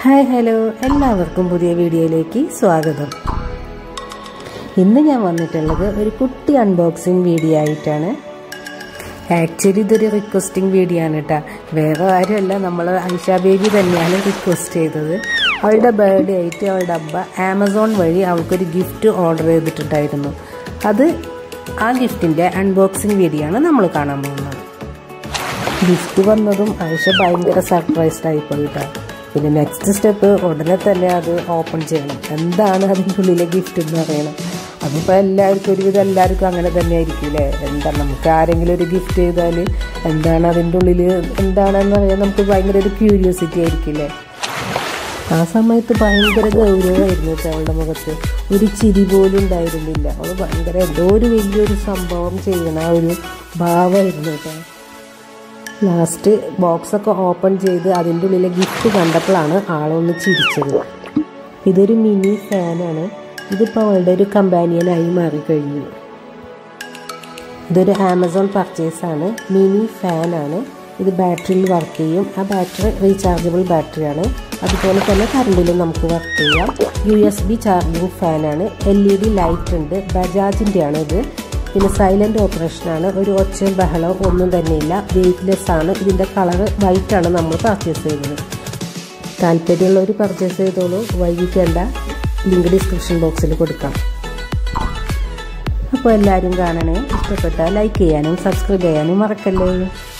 hi hello എല്ലാവർക്കും പുതിയ വീഡിയോയിലേക്ക് സ്വാഗതം ഇന്ന് ഞാൻ വന്നിട്ടുള്ളത് ഒരു കുട്ടി അൺബോക്സിങ് വീഡിയോ ആയിട്ടാണ് ആക്ച്വലി ഇതൊരു റിക്വസ്റ്റിംഗ് വീഡിയോ ആണ് കേട്ടോ വേറെ ആരുമല്ല നമ്മൾ ഐഷ ബേബി തന്നെയാണ് റിക്വസ്റ്റ് ചെയ്തത് അവളുടെ ബർത്ത്ഡേ ആയിട്ട് അവളുടെ അബ്ബ ആമസോൺ വഴി അവൾക്കൊരു ഗിഫ്റ്റ് ഓർഡർ ചെയ്തിട്ടുണ്ടായിരുന്നു അത് ആ ഗിഫ്റ്റിൻ്റെ അൺബോക്സിങ് വീഡിയോ ആണ് നമ്മൾ കാണാൻ പോകുന്നത് ഗിഫ്റ്റ് വന്നതും ആയിഷ ഭയങ്കര സർപ്രൈസ്ഡ് ആയിപ്പോയി കേട്ടോ പിന്നെ നെക്സ്റ്റ് സ്റ്റെപ്പ് ഉടനെ തന്നെ അത് ഓപ്പൺ ചെയ്യണം എന്താണ് അതിൻ്റെ ഉള്ളിലെ ഗിഫ്റ്റ് എന്ന് പറയണം അതിപ്പോൾ എല്ലാവർക്കും ഒരുവിധം എല്ലാവർക്കും അങ്ങനെ തന്നെ ആയിരിക്കില്ലേ എന്താ നമുക്ക് ആരെങ്കിലും ഒരു ഗിഫ്റ്റ് ചെയ്താൽ എന്താണ് അതിൻ്റെ ഉള്ളിൽ എന്താണെന്ന് പറയാൻ നമുക്ക് ഭയങ്കര ഒരു ക്യൂരിയോസിറ്റി ആയിരിക്കില്ലേ ആ സമയത്ത് ഭയങ്കര ഗൗരവമായിരുന്നു കേട്ടോ അവളുടെ മുഖത്ത് ഒരു ചിരി പോലും ഉണ്ടായിരുന്നില്ല അവൾ ഭയങ്കര എന്തോ ഒരു വലിയൊരു സംഭവം ചെയ്യണ ആ ഒരു ഭാവമായിരുന്നു കേട്ടോ ലാസ്റ്റ് ബോക്സൊക്കെ ഓപ്പൺ ചെയ്ത് അതിൻ്റെ ഉള്ളിലെ ഗിഫ്റ്റ് കണ്ടപ്പോഴാണ് ആളൊന്ന് ചിരിച്ചത് ഇതൊരു മിനി ഫാനാണ് ഇതിപ്പോൾ അവളുടെ ഒരു കമ്പാനിയനായി മാറിക്കഴിഞ്ഞു ഇതൊരു ആമസോൺ പർച്ചേസാണ് മിനി ഫാനാണ് ഇത് ബാറ്ററിയിൽ വർക്ക് ചെയ്യും ആ ബാറ്ററി റീചാർജബിൾ ബാറ്ററിയാണ് അതുപോലെ തന്നെ കറണ്ടിലും നമുക്ക് വർക്ക് ചെയ്യാം യു എസ് ബി ചാർജിങ് ഫാനാണ് എൽ ഇ ഡി ലൈറ്റ് ഉണ്ട് ബജാജിൻ്റെയാണ് ഇത് പിന്നെ സൈലൻ്റ് ഓപ്പറേഷനാണ് ഒരു ഒച്ചയും ബഹളവും ഒന്നും തന്നെയില്ല വെയ്റ്റ്ലെസ് ആണ് ഇതിൻ്റെ കളർ വൈറ്റാണ് നമ്മൾ പർച്ചേസ് ചെയ്തത് താല്പര്യമുള്ളവർ പർച്ചേസ് ചെയ്തോളൂ വൈകിക്കേണ്ട ലിങ്ക് ഡിസ്ക്രിപ്ഷൻ ബോക്സിൽ കൊടുക്കാം അപ്പോൾ എല്ലാവരും കാണണേ ഇഷ്ടപ്പെട്ടാൽ ലൈക്ക് ചെയ്യാനും സബ്സ്ക്രൈബ് ചെയ്യാനും മറക്കല്ലേ